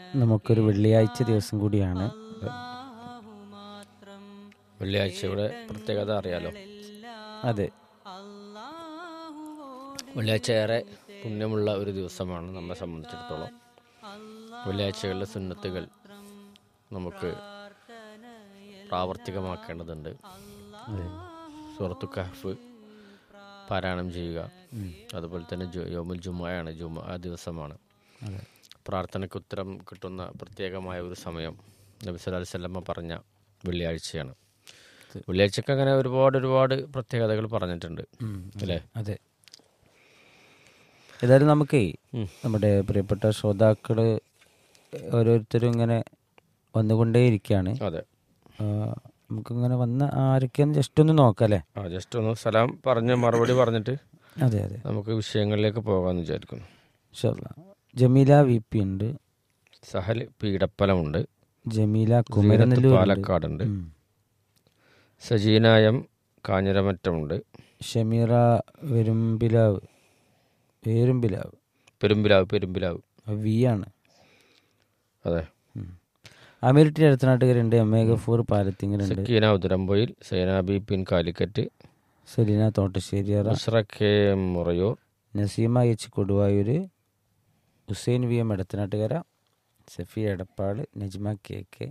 നമുക്കൊരു വെള്ളിയാഴ്ച ദിവസം കൂടിയാണ് വെള്ളിയാഴ്ചയുടെ പ്രത്യേകത അറിയാലോ അതെ വെള്ളിയാഴ്ച ഏറെ പുണ്യമുള്ള ഒരു ദിവസമാണ് നമ്മെ സംബന്ധിച്ചിടത്തോളം വെള്ളിയാഴ്ചകളിലെ സുന്നത്തുകൾ നമുക്ക് പ്രാവർത്തികമാക്കേണ്ടതുണ്ട് സൂറത്തു കഹഫ് പാരായണം ചെയ്യുക അതുപോലെ തന്നെ ജു- യോമുൽ ജുമയാണ് ജുമ ആ ദിവസമാണ് അതെ പ്രാർത്ഥനയ്ക്ക് ഉത്തരം കിട്ടുന്ന പ്രത്യേകമായ ഒരു സമയം നബി സല്ലല്ലാഹു അലൈഹി വസല്ലമ പറഞ്ഞ വെള്ളിയാഴ്ചയാണ് വെള്ളിയാഴ്ചക്ക് അങ്ങനെ ഒരുപാട് ഒരുപാട് പ്രത്യേകതകൾ പറഞ്ഞിട്ടുണ്ട് ഉം, അല്ലേ അതെ ഏതായാലും നമുക്കേ ഉം. നമ്മുടെ പ്രിയപ്പെട്ട ശ്രോതാക്കള് ഓരോരുത്തരും ഇങ്ങനെ വന്നുകൊണ്ടേയിരിക്കുകയാണ് അതെ ആ, നമുക്കിങ്ങനെ വന്ന ആരൊക്കെയാന്ന് ജസ്റ്റ് ഒന്ന് നോക്കാം അല്ലേ ആ ജസ്റ്റ് ഒന്ന് സലാം പറഞ്ഞ് മറുപടി പറഞ്ഞിട്ട് അതെ അതെ നമുക്ക് വിഷയങ്ങളിലേക്ക് പോകാമെന്ന് വിചാരിക്കുന്നു ഇൻഷാല്ലാ. ജമീല വി പി ഉണ്ട് സഹൽ പീഡപ്പലമുണ്ട് ജമീല സീനത്ത് കുമരനെല്ലൂർ പാലക്കാടുണ്ട് സജീനായം കാഞ്ഞിരമറ്റമുണ്ട് ഷമീറ വെരുമ്പിലാവ് വേരുമ്പിലാവ് പെരുമ്പിലാവ് പെരുമ്പിലാവ് വി ആണ് അതെ അമീർട്ടി അടുത്തനാട്ടുകാരുണ്ട് എം എ ഗഫൂർ പാലത്തിങ്ങലുണ്ട് സക്കീന ഉദരമ്പൊയിൽ സൈനാബി പിൻ കാലിക്കറ്റ് സെലീന തോട്ടശ്ശേരിയറ Busra K M Murayur Naseema H Koduvayur Hussain V M Edathanattukara Safi Edappad Najma K K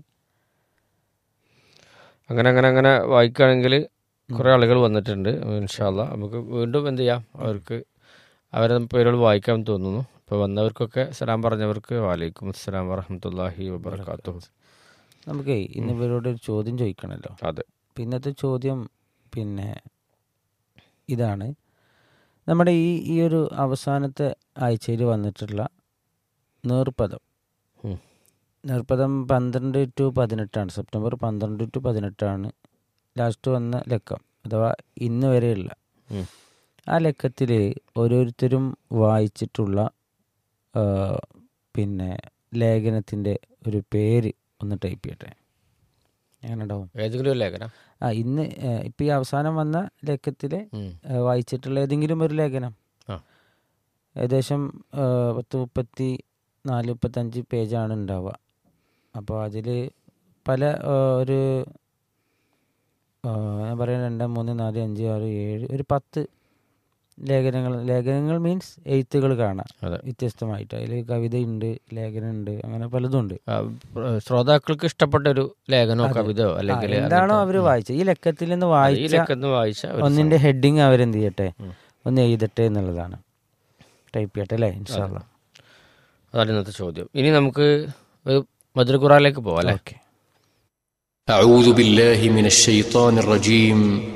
അങ്ങനെ അങ്ങനെ അങ്ങനെ വായിക്കുകയാണെങ്കിൽ കുറേ ആളുകൾ വന്നിട്ടുണ്ട് ഇൻഷാല്ല നമുക്ക് വീണ്ടും എന്ത് ചെയ്യാം അവർക്ക് അവരെ പേരുകൾ വായിക്കാൻ തോന്നുന്നു ഇപ്പോൾ വന്നവർക്കൊക്കെ സലാം പറഞ്ഞവർക്ക് വാലൈക്കും അസ്സലാം വറഹമത്തല്ലാഹി വബർക്കാത്തു നമുക്കേ ഇന്ന് ഇവരോട് ഒരു ചോദ്യം ചോദിക്കണമല്ലോ അതെ അപ്പം ഇന്നത്തെ ചോദ്യം പിന്നെ ഇതാണ് നമ്മുടെ ഈ ഈ ഒരു അവസാനത്തെ ആഴ്ചയിൽ വന്നിട്ടുള്ള നേർപ്പദം ഉം. നേർപ്പദം പന്ത്രണ്ട് ടു പതിനെട്ടാണ് സെപ്റ്റംബർ പന്ത്രണ്ട് ടു പതിനെട്ടാണ് ലാസ്റ്റ് വന്ന ലക്കം അഥവാ ഇന്ന് വരെയുള്ള ഉം. ആ ലക്കത്തിൽ ഓരോരുത്തരും വായിച്ചിട്ടുള്ള ആ, പിന്നെ ലേഖനത്തിൻ്റെ ഒരു പേര് ഒന്ന് ടൈപ്പ് ചെയ്യട്ടെ എങ്ങനെ ഉണ്ടാവും ഏതെങ്കിലും ഒരു ലേഖനം ആ ഇന്ന് ഇപ്പം ഈ അവസാനം വന്ന ലേഖത്തിൽ ഉം. വായിച്ചിട്ടുള്ള ഏതെങ്കിലും ഒരു ലേഖനം ആ. ഏകദേശം ആ, പത്ത് മുപ്പത്തി നാല് മുപ്പത്തഞ്ച് പേജാണ് ഉണ്ടാവുക അപ്പോൾ അതിൽ പല ആ, ഒരു ആ, ഞാൻ പറയാം രണ്ട് മൂന്ന് നാല് അഞ്ച് ആറ് ഏഴ് ഒരു പത്ത് ലേഖനങ്ങൾ ലേഖനങ്ങൾ മീൻസ് എഴുത്തുകൾ കാണാം അതെ വ്യത്യസ്തമായിട്ട് അതിൽ കവിതയുണ്ട് ലേഖനമുണ്ട് അങ്ങനെ പലതും ഉണ്ട് ആ, പ്ര- ശ്രോതാക്കൾക്ക് ഇഷ്ടപ്പെട്ട ഒരു ലേഖനോ കവിതയോ അല്ലെങ്കിൽ ആ, എന്താണോ അവർ വായിച്ചത് ഈ ലക്കത്തിൽ നിന്ന് ഈ വായിച്ച ലേഖനം വായിച്ച ഒരു ഒന്നിന്റെ ഹെഡിങ് അവരെന്ത് ചെയ്യട്ടെ ഉം. ഒന്ന് എഴുതട്ടെ എന്നുള്ളതാണ് ടൈപ്പ് ചെയ്യട്ടെ അല്ലേ ഇൻഷാല്ല അതാണ് ഇന്നത്തെ ചോദ്യം ഇനി നമുക്ക് ഒരു മധുരക്കുറാലേക്ക് പോവാം അല്ലേ ഓക്കെ أعوذ بالله من الشيطان الرجيم